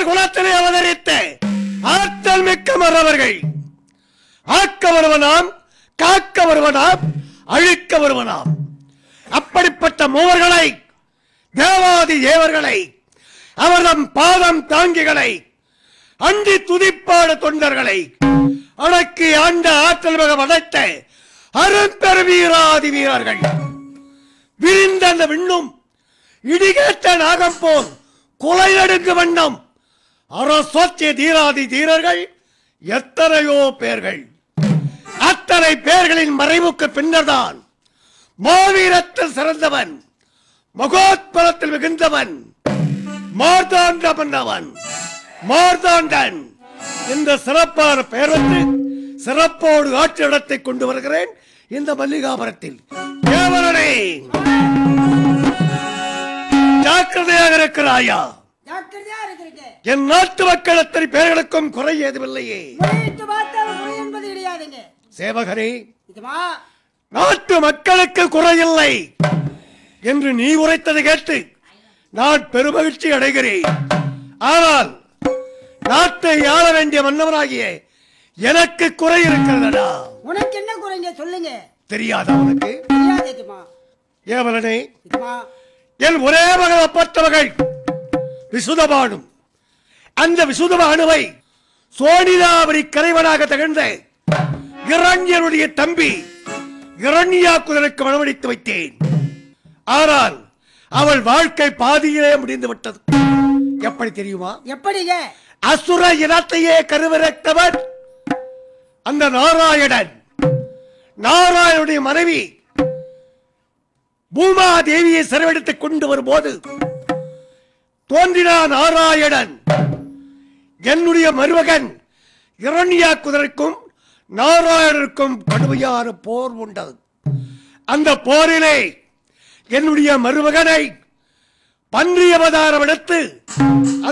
மன்னர் குலத்திலே அவதரித்த ஆற்றல் மிக்க மறவர்கள் ஆக்க வருவனாம் காக்க வருவனாம் அழிக்க வருவனாம் அப்படிப்பட்ட மூவர்களை தேவாதி தேவர்களை அவர்தம் பாதம் தாங்கிகளை அண்டி துதிப்பாடு தொண்டர்களை அடக்கி ஆண்ட ஆற்றல் மிக வளைத்த அரும்பெரு வீராதி வீரர்கள் விரிந்த அந்த விண்ணும் இடிகேட்ட நாகம் போல் கொலை நடுங்கு வண்ணம் அரசோத்திய தீராதி தீரர்கள் எத்தனையோ பேர்கள் அத்தனை பேர்களின் மறைவுக்கு பின்னர்தான் மாவீரத்தில் சிறந்தவன் மகோத்பலத்தில் மிகுந்தவன் மார்தாண்ட மன்னவன் மார்தாண்டன் இந்த சிறப்பான பெயர் வந்து சிறப்போடு ஆட்சி இடத்தை கொண்டு வருகிறேன் இந்த மல்லிகாபுரத்தில் தேவரனே ஜாக்கிரதையாக இருக்கிறாயா ஜாக்கிரதையா இருக்கிறீங்க என் நாட்டு மக்கள் அத்தனை பேர்களுக்கும் குறை ஏதுமில்லையே முறையிட்டு பார்த்தாலும் குறை என்பது கிடையாதுங்க சேவகரே இதுமா நாட்டு மக்களுக்கு குறையில்லை என்று நீ உரைத்ததை கேட்டு நான் பெருமகிழ்ச்சி அடைகிறேன் ஆனால் நாட்டை ஆள வேண்டிய மன்னவனாகிய எனக்கு குறை இருக்கிறதடா உனக்கு என்ன குறைங்க சொல்லுங்க தெரியாதா உனக்கு தெரியாது இதுமா ஏவலனே இதுமா என் ஒரே மகள் அப்பட்டவர்கள் விசுதபானும் அந்த விசுதபானுவை சோனிதாபரி கரைவனாக திகழ்ந்த இரண்யனுடைய தம்பி இரண்யாக்குதலுக்கு மனமடித்து வைத்தேன் ஆனால் அவள் வாழ்க்கை பாதியிலே முடிந்து விட்டது எப்படி தெரியுமா எப்படிங்க அசுர இனத்தையே கருவறைத்தவன் அந்த நாராயணன் நாராயணுடைய மனைவி பூமா தேவியை சிறைவெடுத்துக் கொண்டு வரும்போது தோன்றினான் நாராயணன் என்னுடைய மருமகன் இரண்யாக்குதலுக்கும் நாராயணனுக்கும் கடுமையான போர் உண்டது அந்த போரிலே என்னுடைய மருமகனை பன்றி அவதாரம் எடுத்து